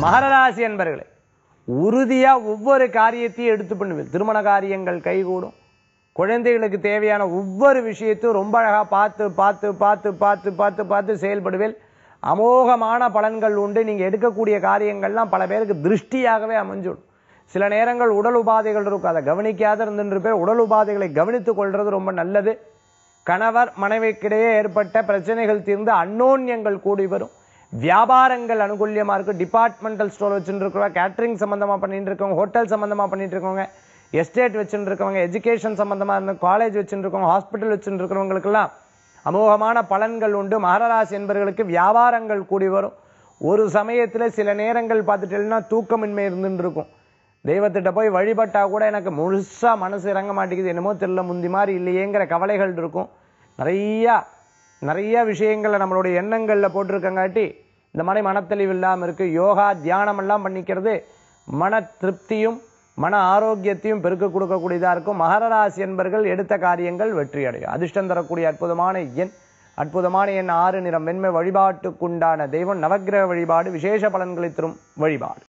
மகரராசி என்பர்களே உறுதியா ஒவ்வொரு காரியத்தையும் எடுத்து பண்ணுவேன் திருமண காரியங்கள் கைகூடும் குழந்தைகளுக்கு தேவையான ஒவ்வொரு விஷயத்தையும் ரொம்ப அழகா பார்த்து பார்த்து பார்த்து பார்த்து பார்த்து பார்த்து செயல்படுவேன் அமோகமான பலன்கள் உண்டு நீங்க எடுக்கக்கூடிய காரியங்கள்லாம் பல பேருக்கு திருஷ்டியாகவே அமைஞ்சிடும் சில நேரங்கள் உடல் உபாதைகள் இருக்கும் அதை கவனிக்காத இருந்துட்டு பேர் உடல் உபாதைகளை கவனித்துக் கொள்றது ரொம்ப நல்லது கணவர் மனைவிக்கிடையே ஏற்பட்ட பிரச்சனைகள் தீர்ந்து அன்னோன்யங்கள் கூடி வரும் வியாபாரங்கள் அனுகூல்யமா இருக்கும் டிபார்ட்மெண்டல் ஸ்டோர் வச்சுட்டு இருக்கிறவங்க கேட்டரிங் சம்பந்தமா பண்ணிட்டு இருக்கவங்க ஹோட்டல் சம்பந்தமா பண்ணிட்டு இருக்கவங்க எஸ்டேட் வச்சுட்டு இருக்கவங்க எஜுகேஷன் சம்பந்தமா இருந்த காலேஜ் வச்சுட்டு இருக்கவங்க ஹாஸ்பிட்டல் வச்சுட்டு இருக்கிறவங்களுக்கெல்லாம் அமோகமான பலன்கள் உண்டு மகராசி என்பவர்களுக்கு வியாபாரங்கள் கூடி வரும் ஒரு சமயத்துல சில நேரங்கள் பார்த்துட்டீங்கன்னா தூக்கமின்மை இருந்துட்டு இருக்கும் தெய்வத்திட்ட போய் வழிபட்டா கூட எனக்கு முழுசா மனசு இறங்க மாட்டேங்குது என்னமோ தெரியல முந்தி மாதிரி இல்லையேங்கிற கவலைகள் இருக்கும் நிறைய நிறைய விஷயங்களை நம்மளுடைய எண்ணங்கள்ல போட்டிருக்கங்காட்டி இந்த மாதிரி மனத்தெளிவு இல்லாமல் இருக்கு யோகா தியானம் எல்லாம் பண்ணிக்கிறது மன திருப்தியும் மன ஆரோக்கியத்தையும் பெருக்க கொடுக்கக்கூடியதா இருக்கும் மகர ராசி என்பர்கள் எடுத்த காரியங்கள் வெற்றி அடையும் அதிர்ஷ்டம் தரக்கூடிய அற்புதமான எண் அற்புதமான எண் ஆறு நிறம் வெண்மை வழிபாட்டுக்குண்டான தெய்வம் நவக்கிரக வழிபாடு விசேஷ பலன்களை தரும் வழிபாடு